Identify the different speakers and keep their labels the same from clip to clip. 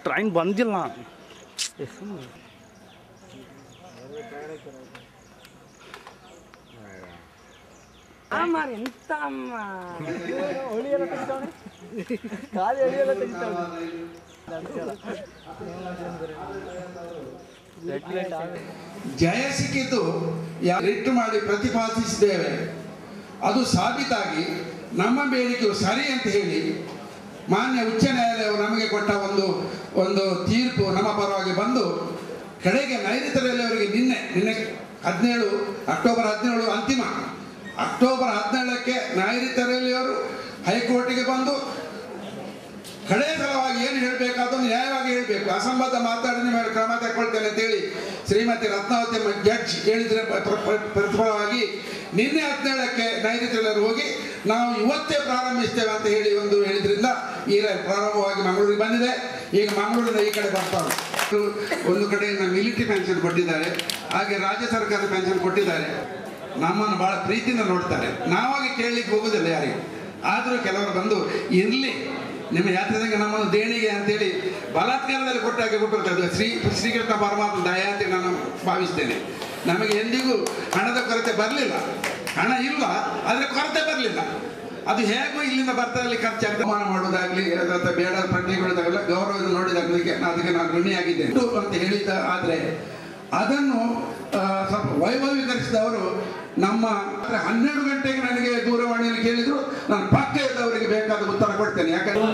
Speaker 1: train ಬಂದಿಲ್ಲ
Speaker 2: ಅಮ್ಮ ಎಂತ ಅಮ್ಮ
Speaker 3: ಜಯ ಸಿಕ್ಕಿದ್ದು ಯಾ- ರಿಟ್ ಮಾಡಿ ಪ್ರತಿಪಾದಿಸಿದ್ದೇವೆ ಅದು ಸಾಬೀತಾಗಿ ನಮ್ಮ ಬೇಡಿಕೆಯು ಸರಿ ಅಂತ ಹೇಳಿ ಮಾನ್ಯ ಉಚ್ಚ ನ್ಯಾಯಾಲಯವು ನಮಗೆ ಕೊಟ್ಟ ಒಂದು ಒಂದು ತೀರ್ಪು ನಮ್ಮ ಪರವಾಗಿ ಬಂದು ಕಡೆಗೆ ನೈಋತ್ಯದಲ್ಲಿ ಅವರಿಗೆ ನಿನ್ನೆ ನಿನ್ನೆ ಹದಿನೇಳು ಅಕ್ಟೋಬರ್ ಹದಿನೇಳು ಅಂತಿಮ ಅಕ್ಟೋಬರ್ ಹದಿನೇಳಕ್ಕೆ ನೈಋತ್ಯದಲ್ಲಿ ಅವರು ಹೈಕೋರ್ಟಿಗೆ ಬಂದು ಕಡೆ ಸಲವಾಗಿ ಏನು ಹೇಳಬೇಕಾದನ್ನು ನ್ಯಾಯವಾಗಿ ಹೇಳಬೇಕು ಅಸಂಬದ್ಧ ಮಾತಾಡಿದ ಮೇಲೆ ಕ್ರಮ ತಗೊಳ್ತೇನೆ ಅಂತೇಳಿ ಶ್ರೀಮತಿ ರತ್ನಾವತಿ ಎಂಬ ಜಡ್ಜ್ ಹೇಳಿದ್ರೆ ಪ್ರ- ಪ್ರ- ಪ್ರ- ಪ್ರತಿಫಲವಾಗಿ ನಿನ್ನೆ ಹದಿನೇಳಕ್ಕೆ ನೈಋತ್ಯದಲ್ಲಿ ಹೋಗಿ ನಾವು ಇವತ್ತೇ ಪ್ರಾರಂಭಿಸ್ತೇವೆ ಅಂತ ಹೇಳಿ ಒಂದು ಹೇಳಿದ್ರಿಂದ ಈ ರ- ಪ್ರಾರಂಭವಾಗಿ ಮಂಗಳೂರಿಗೆ ಬಂದಿದೆ ಈಗ ಮಂಗಳೂರಿನ ಈ ಕಡೆ ಬರ್ತಾರೆ ಒಂದು ಕಡೆಯಿಂದ ಮಿಲಿಟರಿ ಪೆನ್ಷನ್ ಕೊಟ್ಟಿದ್ದಾರೆ ಹಾಗೆ ರಾಜ್ಯ ಸರ್ಕಾರದ ಪೆನ್ಷನ್ ಕೊಟ್ಟಿದ್ದಾರೆ ನಮ್ಮನ್ನು ಬಹಳ ಪ್ರೀತಿಯಿಂದ ನೋಡ್ತಾರೆ ನಾವಾಗಿ ಕೇಳಲಿಕ್ಕೆ ಹೋಗುದಿಲ್ಲ ಯಾರಿಗೂ ಆದರೂ ಕೆಲವರು ಬಂದು ಇರಲಿ ನಿಮ್ಮ ಯಾತ್ರೆದಂಗೆ ನಮ್ಮನ್ನು ದೇಣಿಗೆ ಅಂತೇಳಿ ಬಲಾತ್ಕಾರದಲ್ಲಿ ಕೊಟ್ಟಾಗೆ ಕೊಟ್ಟಿರ್ತದೆ ಶ್ರೀ ಶ್ರೀಕೃಷ್ಣ ಪರಮಾತ್ಮ ದಯ ಅಂತ ನಾನು ಭಾವಿಸ್ತೇನೆ ನಮಗೆ ಎಂದಿಗೂ ಹಣದ ಕೊರತೆ ಬರಲಿಲ್ಲ ಹಣ ಇಲ್ಲ ಆದರೆ ಕೊರತೆ ಬರಲಿಲ್ಲ ಅದು ಹೇಗೋ ಇಲ್ಲಿಂದ ಬರ್ತಾ ಇಲ್ಲಿ ಖರ್ಚು ಅನುಮಾನ ಮಾಡೋದಾಗ್ಲಿ ಅಥವಾ ಬೇಡ ಪ್ರಜ್ಞೆಗೊಳ್ಳೋದಾಗಲ್ಲ ಗೌರವ ನೋಡಿದಾಗಲಿಕ್ಕೆ ಅದಕ್ಕೆ ನಾನು ಋಣಿಯಾಗಿದ್ದೇನೆ ಉಂಟು ಅಂತ ಹೇಳಿದ ಆದರೆ ಅದನ್ನು ಆ, ಸ್ವಲ್ಪ ವೈಭವೀಕರಿಸಿದವರು ನಮ್ಮ ಅಂದ್ರೆ ಹನ್ನೆರಡು ಗಂಟೆಗೆ ನನಗೆ ದೂರವಾಣಿಯಲ್ಲಿ ಕೇಳಿದ್ರು ನಾನು ಪಕ್ಕ ಇದ್ದವರಿಗೆ ಬೇಕಾದ ಉತ್ತರ ಕೊಡ್ತೇನೆ ಯಾಕಂದ್ರೆ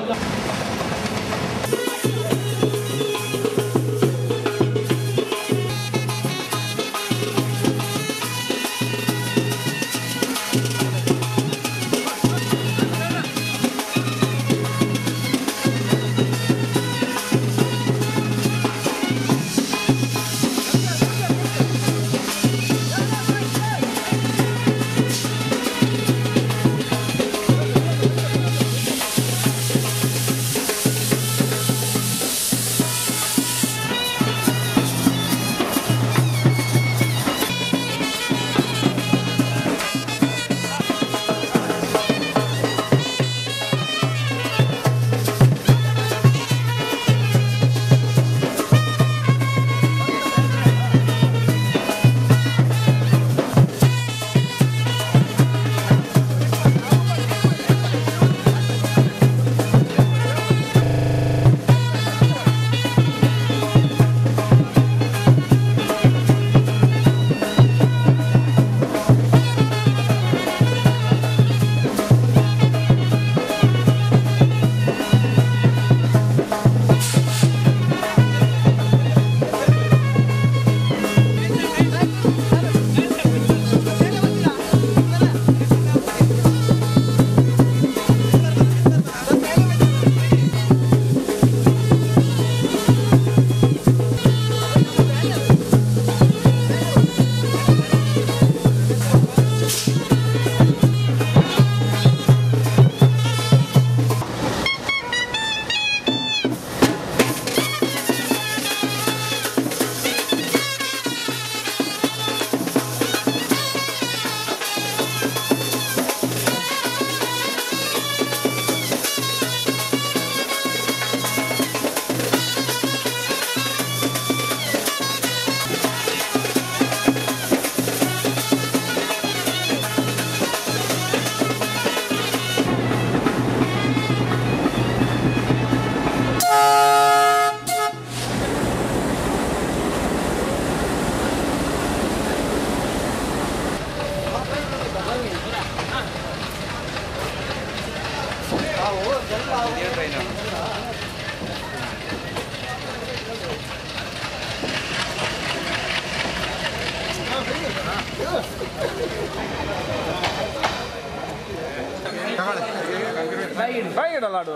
Speaker 1: ಬಾಯಿಡಲಾಡು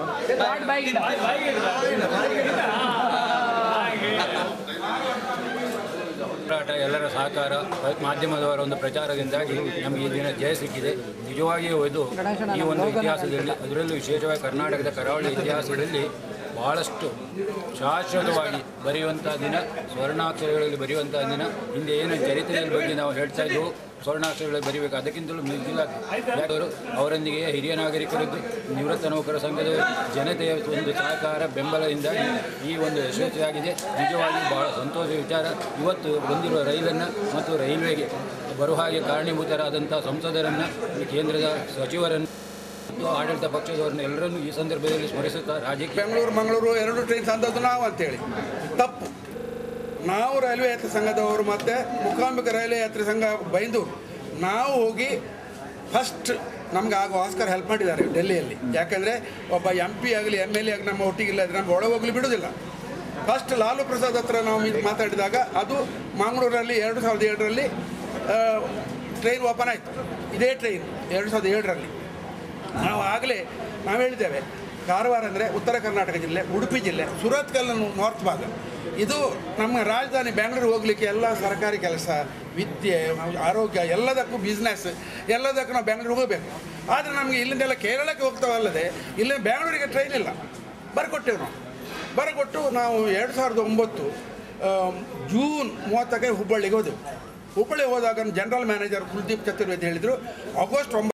Speaker 4: ಹೋರಾಟ ಎಲ್ಲರ ಸಹಕಾರ ಮಾಧ್ಯಮದವರ ಒಂದು ಪ್ರಚಾರದಿಂದಾಗಿ ನಮಗೆ ಈ ದಿನ ಜಯ ಸಿಕ್ಕಿದೆ ನಿಜವಾಗಿಯೂ ಇದು ಈ ಒಂದು ಇತಿಹಾಸದಲ್ಲಿ ಅದರಲ್ಲೂ ವಿಶೇಷವಾಗಿ ಕರ್ನಾಟಕದ ಕರಾವಳಿ ಇತಿಹಾಸದಲ್ಲಿ ಬಹಳಷ್ಟು ಶಾಶ್ವತವಾಗಿ ಬರೆಯುವಂಥ ದಿನ ಸ್ವರ್ಣಾಕ್ಷರಗಳಲ್ಲಿ ಬರೆಯುವಂಥ ದಿನ ಹಿಂದೆ ಏನು ಚರಿತ್ರೆಯ ಬಗ್ಗೆ ನಾವು ಹೇಳ್ತಾ ಇದ್ದೆವು ಸ್ವರ್ಣಾಕ್ಷರಗಳಲ್ಲಿ ಬರೀಬೇಕು ಅದಕ್ಕಿಂತಲೂ ಮಿಗಿಲ ಅವರು ಅವರೊಂದಿಗೆ ಹಿರಿಯ ನಾಗರಿಕರದ್ದು ನಿವೃತ್ತ ನೌಕರ ಸಂಘದ ಜನತೆಯ ಒಂದು ಸಹಕಾರ ಬೆಂಬಲದಿಂದ ಈ ಒಂದು ಯಶಸ್ವಿಯಾಗಿದೆ ನಿಜವಾಗಿ ಬಹಳ ಸಂತೋಷ ವಿಚಾರ ಇವತ್ತು ಬಂದಿರುವ ರೈಲನ್ನು ಮತ್ತು ರೈಲ್ವೆಗೆ ಬರುವ ಹಾಗೆ ಕಾರಣೀಭೂತರಾದಂಥ ಸಂಸದರನ್ನು ಈ ಕೇಂದ್ರದ ಸಚಿವರನ್ನು ಮತ್ತು ಆಡಳಿತ ಪಕ್ಷದವರನ್ನು ಎಲ್ಲರನ್ನೂ ಈ ಸಂದರ್ಭದಲ್ಲಿ ಸ್ಮರಿಸುತ್ತಾ ರಾಜ್ಯಕ್ಕೆ
Speaker 3: ಬೆಂಗಳೂರು ಮಂಗಳೂರು ಎರಡು ಟ್ರೈನ್ ತಂದದ್ದು ನಾವು ಅಂತೇಳಿ ತಪ್ಪು ನಾವು ರೈಲ್ವೆ ಯಾತ್ರೆ ಸಂಘದವರು ಮತ್ತು ಮುಖಾಂಬಿಕ ರೈಲ್ವೆ ಯಾತ್ರೆ ಸಂಘ ಬೈಂದೂರು ನಾವು ಹೋಗಿ ಫಸ್ಟ್ ನಮ್ಗೆ ಆಗ ಆಸ್ಕರ್ ಹೆಲ್ಪ್ ಮಾಡಿದ್ದಾರೆ ಡೆಲ್ಲಿಯಲ್ಲಿ ಯಾಕಂದರೆ ಒಬ್ಬ ಎಂ ಪಿ ಆಗಲಿ ಎಮ್ ಎಲ್ ಎ ಆಗಲಿ ನಮ್ಮ ಒಟ್ಟಿಗೆ ಇಲ್ಲದ್ರೆ ನಮ್ಗೆ ಒಳಗೆ ಹೋಗ್ಲಿ ಬಿಡೋದಿಲ್ಲ ಫಸ್ಟ್ ಲಾಲು ಪ್ರಸಾದ್ ಹತ್ರ ನಾವು ಇದು ಮಾತಾಡಿದಾಗ ಅದು ಮಂಗಳೂರಲ್ಲಿ ಎರಡು ಸಾವಿರದ ಏಳರಲ್ಲಿ ಟ್ರೈನ್ ಓಪನ್ ಆಯಿತು ಇದೇ ಟ್ರೈನ್ ಎರಡು ಸಾವಿರದ ಏಳರಲ್ಲಿ ನಾವು ಆಗಲೇ ನಾವು ಹೇಳಿದ್ದೇವೆ ಕಾರವಾರ ಅಂದರೆ ಉತ್ತರ ಕರ್ನಾಟಕ ಜಿಲ್ಲೆ ಉಡುಪಿ ಜಿಲ್ಲೆ ಸುರತ್ಕಲ್ಲು ನಾರ್ತ್ ಭಾಗ ಇದು ನಮ್ಮ ರಾಜಧಾನಿ ಬೆಂಗಳೂರು ಹೋಗಲಿಕ್ಕೆ ಎಲ್ಲ ಸರ್ಕಾರಿ ಕೆಲಸ ವಿದ್ಯೆ ಆರೋಗ್ಯ ಎಲ್ಲದಕ್ಕೂ ಬಿಸ್ನೆಸ್ ಎಲ್ಲದಕ್ಕೂ ನಾವು ಬೆಂಗಳೂರಿಗೆ ಹೋಗಬೇಕು ಆದರೆ ನಮಗೆ ಇಲ್ಲಿಂದೆಲ್ಲ ಕೇರಳಕ್ಕೆ ಹೋಗ್ತಾವಲ್ಲದೆ ಇಲ್ಲಿ ಬೆಂಗಳೂರಿಗೆ ಟ್ರೈನ್ ಇಲ್ಲ ಬರ್ಕೊಟ್ಟೆವು ನಾವು ಬರಕೊಟ್ಟು ನಾವು ಎರಡು ಸಾವಿರದ ಒಂಬತ್ತು ಆ, ಜೂನ್ ಮೂವತ್ತಕ್ಕೆ ಹುಬ್ಬಳ್ಳಿಗೆ ಹೋದೆವು ಹುಬ್ಬಳ್ಳಿಗೆ ಹೋದಾಗ ಜನರಲ್ ಮ್ಯಾನೇಜರ್ ಕುಲ್ದೀಪ್ ಚತುರ್ವೇದಿ ಹೇಳಿದರು ಆಗಸ್ಟ್ ಒಂಬತ್ತು